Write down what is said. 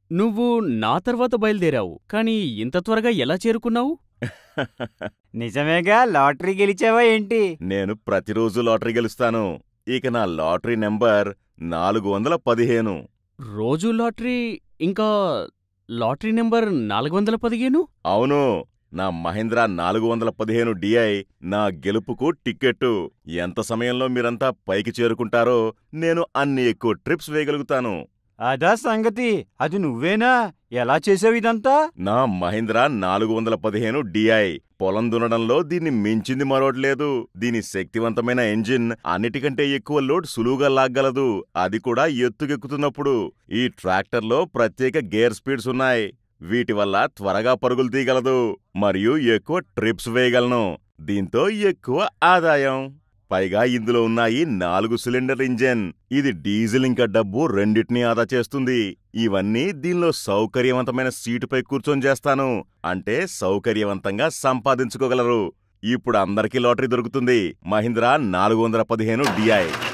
నువ్వు నా తర్వాత బయలుదేరావు కానీ ఇంత త్వరగా ఎలా చేరుకున్నావు నిజమేగా లాటరీ గెలిచావా ఏంటి నేను ప్రతిరోజు లాటరీ గెలుస్తాను ఇక నా లాటరీ నెంబర్ నాలుగు వందల పదిహేను రోజు లాటరీ ఇంకా లాటరీ నెంబర్ నాలుగు వందల పదిహేను అవును నా మహేంద్ర నాలుగు వందల పదిహేను డిఐ నా గెలుపుకు టిక్కెట్టు ఎంత సమయంలో మీరంతా పైకి చేరుకుంటారో నేను అన్ని ఎక్కువ ట్రిప్స్ వేయగలుగుతాను అదా సంగతి అది నువ్వేనా ఎలా చేసావు ఇదంతా నా మహేంద్ర నాలుగు వందల పదిహేను డిఐ పొలం దున్నడంలో దీన్ని మించింది మరోట్లేదు దీని శక్తివంతమైన ఇంజిన్ అన్నిటికంటే ఎక్కువ లోడ్ సులువుగా లాగ్గలదు అది కూడా ఎత్తుకెక్కుతున్నప్పుడు ఈ ట్రాక్టర్లో ప్రత్యేక గేర్ స్పీడ్స్ ఉన్నాయి వీటి వల్ల త్వరగా పరుగులు తీయగలదు మరియు ఎక్కువ ట్రిప్స్ వేయగలను దీంతో ఎక్కువ ఆదాయం పైగా ఇందులో ఉన్నాయి నాలుగు సిలిండర్ ఇంజన్ ఇది డీజిల్ ఇంకా డబ్బు రెండింటినీ ఆదా చేస్తుంది ఇవన్నీ దీనిలో సౌకర్యవంతమైన సీటుపై కూర్చొని చేస్తాను అంటే సౌకర్యవంతంగా సంపాదించుకోగలరు ఇప్పుడు అందరికీ లాటరీ దొరుకుతుంది మహీంద్రా నాలుగు వందల పదిహేను డిఐ